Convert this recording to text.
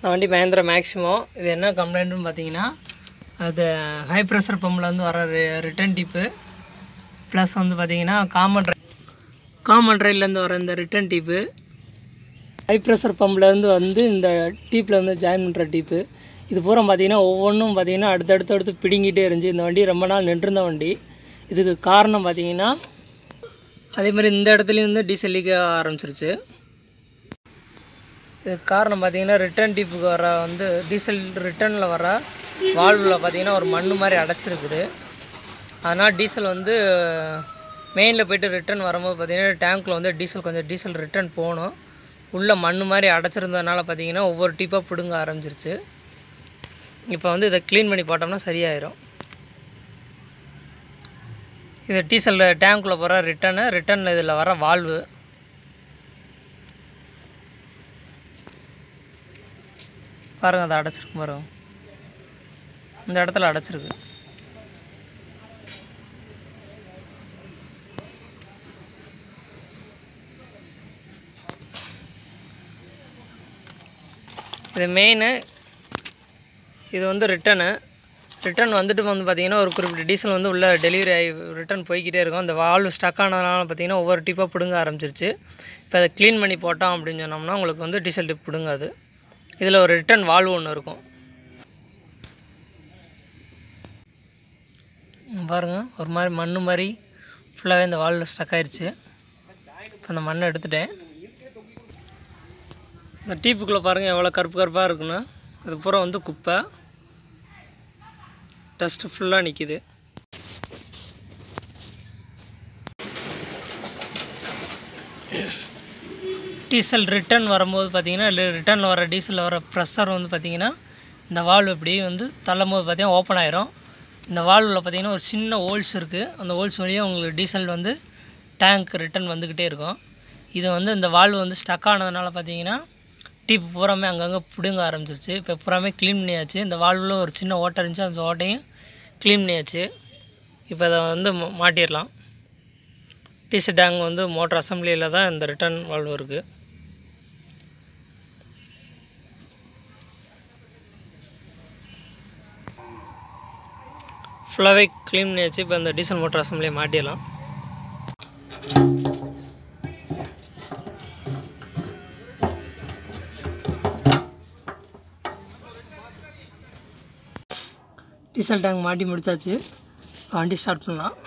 இந்த வண்டி மஹேந்திரா மேக்ஸிமோ இது என்ன கம்ப்ளைண்ட்னு பார்த்தீங்கன்னா அது ஹை ப்ரெஷர் பம்பில் வந்து வர ரிட்டன் டிப்பு ப்ளஸ் வந்து பார்த்தீங்கன்னா காமன் ரை காமன் ரயில்லேருந்து வர இந்த ரிட்டன் டிப்பு ஹை ப்ரெஷர் பம்ப்லேருந்து வந்து இந்த டீப்பில் வந்து ஜாயின் பண்ணுற டீப்பு இது பூரா பார்த்தீங்கன்னா ஒவ்வொன்றும் பார்த்தீங்கன்னா அடுத்தடுத்து அடுத்து பிடுங்கிட்டே இருந்துச்சு இந்த வண்டி ரொம்ப நாள் நின்றுருந்த வண்டி இதுக்கு காரணம் பார்த்தீங்கன்னா அதே மாதிரி இந்த இடத்துலையும் வந்து டீசல் லீக் ஆரம்பிச்சிருச்சு இதுக்கு காரணம் பார்த்தீங்கன்னா ரிட்டர்ன் டீப்புக்கு வர வந்து டீசல் ரிட்டர்னில் வர வால்வில் பார்த்தீங்கன்னா ஒரு மண் மாதிரி அடைச்சிருக்குது அதனால் டீசல் வந்து மெயினில் போயிட்டு ரிட்டர்ன் வரும்போது பார்த்தீங்கன்னா டேங்க்கில் வந்து டீசல் கொஞ்சம் டீசல் ரிட்டர்ன் போகணும் உள்ளே மண் மாதிரி அடைச்சிருந்ததுனால பார்த்தீங்கன்னா ஒவ்வொரு டீப்பாக பிடுங்க ஆரம்பிச்சிருச்சு இப்போ வந்து இதை க்ளீன் பண்ணி போட்டோம்னா சரியாயிரும் இது டீசல் டேங்க்குள்ளே போகிற ரிட்டனு ரிட்டனில் இதில் வர வால்வு பாருங்கள் அதை அடைச்சிருக்கு பாருங்க இந்த இடத்துல அடைச்சிருக்கு இது மெயினு இது வந்து ரிட்டனு ரிட்டர்ன் வந்துட்டு வந்து பார்த்திங்கன்னா ஒரு குறிப்பிட்ட டீசல் வந்து உள்ளே டெலிவரி ஆகி ரிட்டர்ன் போய்கிட்டே இருக்கும் அந்த வால்வு ஸ்டக் ஆனதுனால பார்த்திங்கன்னா ஒவ்வொரு டிப்பாக பிடுங்க ஆரம்பிச்சிருச்சு இப்போ அதை க்ளீன் பண்ணி போட்டோம் அப்படின்னு சொன்னோம்னா உங்களுக்கு வந்து டீசல் டிப் பிடுங்காது இதில் ஒரு ரிட்டர்ன் வால்வு ஒன்று இருக்கும் இங்க பாருங்க ஒரு மாதிரி மண் மாதிரி ஃபுல்லாகவே இந்த வால்வில் ஸ்டக் ஆயிடுச்சு இப்போ அந்த மண்ணை எடுத்துட்டேன் இந்த டீப்புக்குள்ளே பாருங்கள் எவ்வளோ கருப்பு கருப்பாக இருக்குன்னு இது பூரா வந்து குப்பை டஸ்ட்டு ஃபுல்லாக நிற்கிது டீசல் ரிட்டர்ன் வரும்போது பார்த்தீங்கன்னா ரிட்டர்னில் வர டீசலில் வர ப்ரெஷர் வந்து பார்த்திங்கன்னா இந்த வால்வு இப்படி வந்து தள்ளும்போது பார்த்தீங்கன்னா ஓப்பன் ஆயிரும் இந்த வால்வில் பார்த்தீங்கன்னா ஒரு சின்ன ஹோல்ஸ் இருக்குது அந்த ஹோல்ஸ் வழியாக உங்களுக்கு டீசல் வந்து டேங்க் ரிட்டர்ன் வந்துக்கிட்டே இருக்கும் இது வந்து இந்த வால்வு வந்து ஸ்டக் ஆனதுனால பார்த்தீங்கன்னா டீப் பூராமே அங்கங்கே பிடுங்க ஆரம்பிச்சிருச்சு இப்போ பூராமே க்ளீன் பண்ணியாச்சு இந்த வால்வில் ஒரு சின்ன ஓட்டை இருந்துச்சு அந்த ஓட்டையும் க்ளீன் பண்ணியாச்சு இப்போ அதை வந்து மா- மாட்டிடலாம் டீசல் டேங்க் வந்து மோட்டர் அசம்பிளியில் தான் இந்த ரிட்டர்ன் வால்வு இருக்குது ஃபுல்லாகவே க்ளீன் பண்ணியாச்சு இப்போ இந்த டீசல் மோட்டர் அசம்பிளியை மாட்டிடலாம் டீசல் டேங்க் மாட்டி முடிச்சாச்சு வண்டி ஸ்டார்ட் பண்ணலாம்